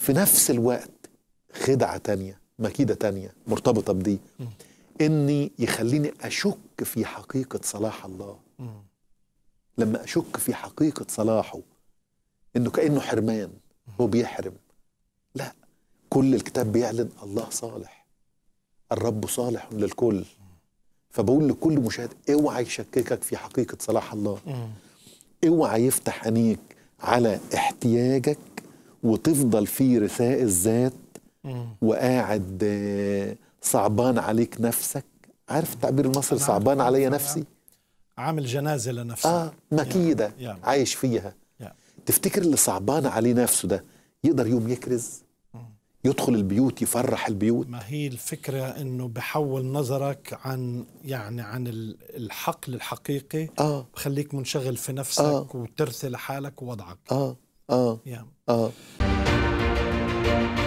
في نفس الوقت خدعة تانية مكيدة تانية مرتبطة بدي إني يخليني أشك في حقيقة صلاح الله لما أشك في حقيقة صلاحه إنه كأنه حرمان هو بيحرم لا كل الكتاب بيعلن الله صالح الرب صالح للكل فبقول لكل مشاهد اوعى يشككك في حقيقة صلاح الله اوعى يفتح عينيك على احتياجك وتفضل في رثاء الذات وقاعد آه، صعبان عليك نفسك عارف التعبير المصري أنا صعبان عارف- علي عارف- نفسي عامل جنازه لنفسه اه مكيدة يا. عايش فيها يا. تفتكر اللي صعبان عليه نفسه ده يقدر يوم يكرز يدخل البيوت يفرح البيوت ما هي الفكره انه بحول نظرك عن يعني عن ال- الحقل الحقيقي اه بخليك منشغل في نفسك آه. وترثي لحالك ووضعك اه اه يا اه